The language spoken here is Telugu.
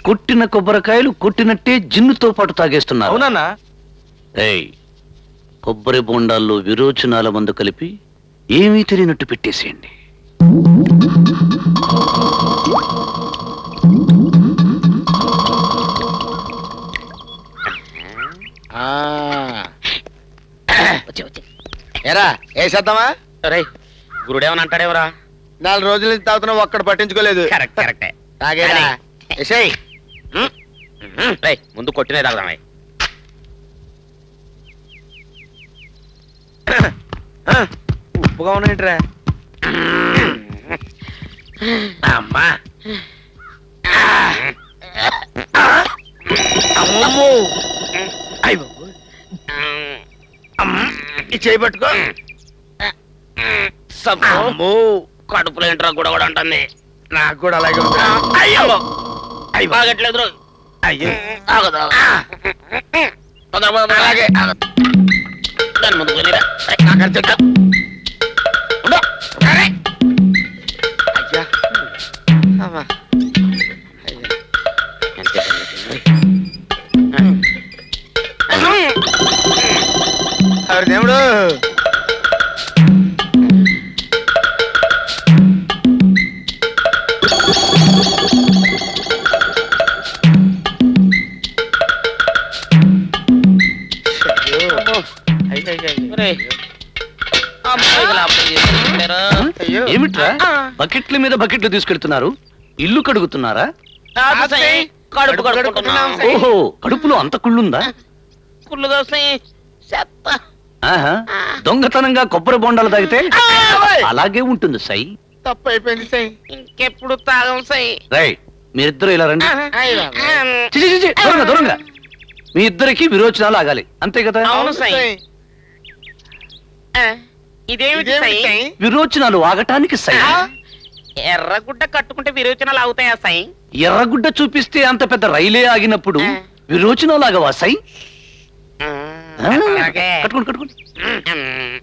కొట్టిన కొబ్బరికాయలు కొట్టినట్టే జిన్నుతో పాటు తాగేస్తున్నారు అవునన్నా ఏయ్ కొబ్బరి బొండాల్లో విరోచనాల మందు కలిపి ఏమీ తెలియనట్టు పెట్టేసేయండి ఎరా వేసేద్దామా రే గురుడేమని అంటాడేవరా నాలుగు రోజుల నుంచి తాగుతున్నా ఒక్కడ పట్టించుకోలేదు కరెక్ట్ కరెక్టే తాగేరా ఎసేయ్ రే ముందు కొట్టినే తాగుదామే ఉప్పుగా ఉన్నాయంట్రా అమ్మా అమ్మో అయ్య ఈ చేయి పట్టుకో అమ్మో కడుపులో ఏంట్రా కూడా కూడా ఉంటుంది నాకు కూడా అలాగే ఉంది అయ్యో అయ్య బాగట్లేదు రో. అయ్యో ఆగదు, ఆగదు. తొందర పద, పద. అలాగే దాని ముందు పోనీరా. రేయ్, నాకు అర్థం కాదు. ఉండు. అరే. అయ్యా అమ్మా అయ్యా అంతే. ఎవరి దేవుడు అయ్యో అయ్యో ఒరేయ్. అమ్మాయికి లాభం చేసుకుంటారు. అయ్యో ఏమిట్రా బకెట్ల మీద బకెట్లు తీసుకెళ్తున్నారు ఇల్లు కడుగుతున్నారా కాదు సై, కడుపు కడుపుకుంటున్నాం ఓహో కడుపులో అంత కుళ్ళుందా కుళ్ళు దోస్తాయి చెత్త ఆహా దొంగతనంగా కొబ్బరి బొండాలు తాగితే అలాగే ఉంటుంది సై తప్పు అయిపోయింది సై ఇంకెప్పుడు తాగం సై రై మీరిద్దరు ఇలా రండి అయ్య బాబోయ్. చి, చి, చి, చి, దూరంగా దూరంగా మీ ఇద్దరికి విరోచనాలు ఆగాలి అంతే కదా అవును సై సై. ఇదేమిటి ఇదేమిటి సై సై? విరోచనాలు ఆగటానికి సై ఎర్రగుడ్డ కట్టుకుంటే విరోచనాలు అవుతాయా సై ఎర్రగుడ్డ చూపిస్తే అంత పెద్ద రైలే ఆగినప్పుడు విరోచనాలు ఆగవా సై ఆ, అలాగే. కట్టుకోండి కట్టుకోండి మ్మ్.